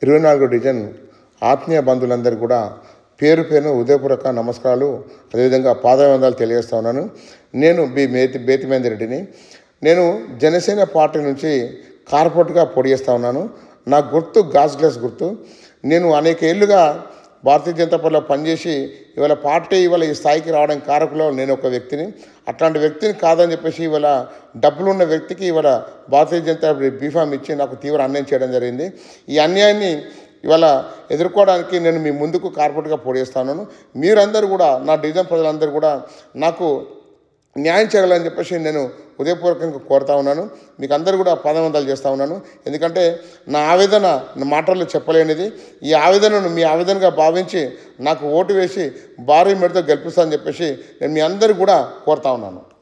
ఇరవై నాలుగో డివిజన్ ఆత్మీయ బంధువులందరూ కూడా పేరు పేరున ఉదయపూర్వక నమస్కారాలు అదేవిధంగా పాదవందాలు తెలియజేస్తా ఉన్నాను నేను బి మేతి బేతిమేంద్ర రెడ్డిని నేను జనసేన పార్టీ నుంచి కార్పొరేట్గా పోటీ చేస్తా ఉన్నాను నా గుర్తు గాజ్ గ్లాస్ గుర్తు నేను అనేక ఏళ్ళుగా భారతీయ జనతా పార్టీలో పనిచేసి ఇవాళ పార్టీ ఇవాళ ఈ స్థాయికి రావడానికి కారకులో నేను ఒక వ్యక్తిని అట్లాంటి వ్యక్తిని కాదని చెప్పేసి ఇవాళ డబ్బులు ఉన్న వ్యక్తికి ఇవాళ భారతీయ జనతా పార్టీ బీఫామ్ ఇచ్చి నాకు తీవ్ర అన్యాయం చేయడం జరిగింది ఈ అన్యాయాన్ని ఇవాళ ఎదుర్కోవడానికి నేను మీ ముందుకు కార్పొరేట్గా పోటీ చేస్తాను మీరందరూ కూడా నా డివిజన్ ప్రజలందరూ కూడా నాకు న్యాయం చేయాలని చెప్పేసి నేను ఉదయపూర్వకంగా కోరుతా ఉన్నాను మీకు అందరూ కూడా పాదవందాలు చేస్తూ ఉన్నాను ఎందుకంటే నా ఆవేదన నా మాటల్లో చెప్పలేనిది ఈ ఆవేదనను మీ ఆవేదనగా భావించి నాకు ఓటు వేసి భారీ మెడతో గెలిపిస్తానని చెప్పేసి నేను మీ అందరూ కూడా కోరుతా ఉన్నాను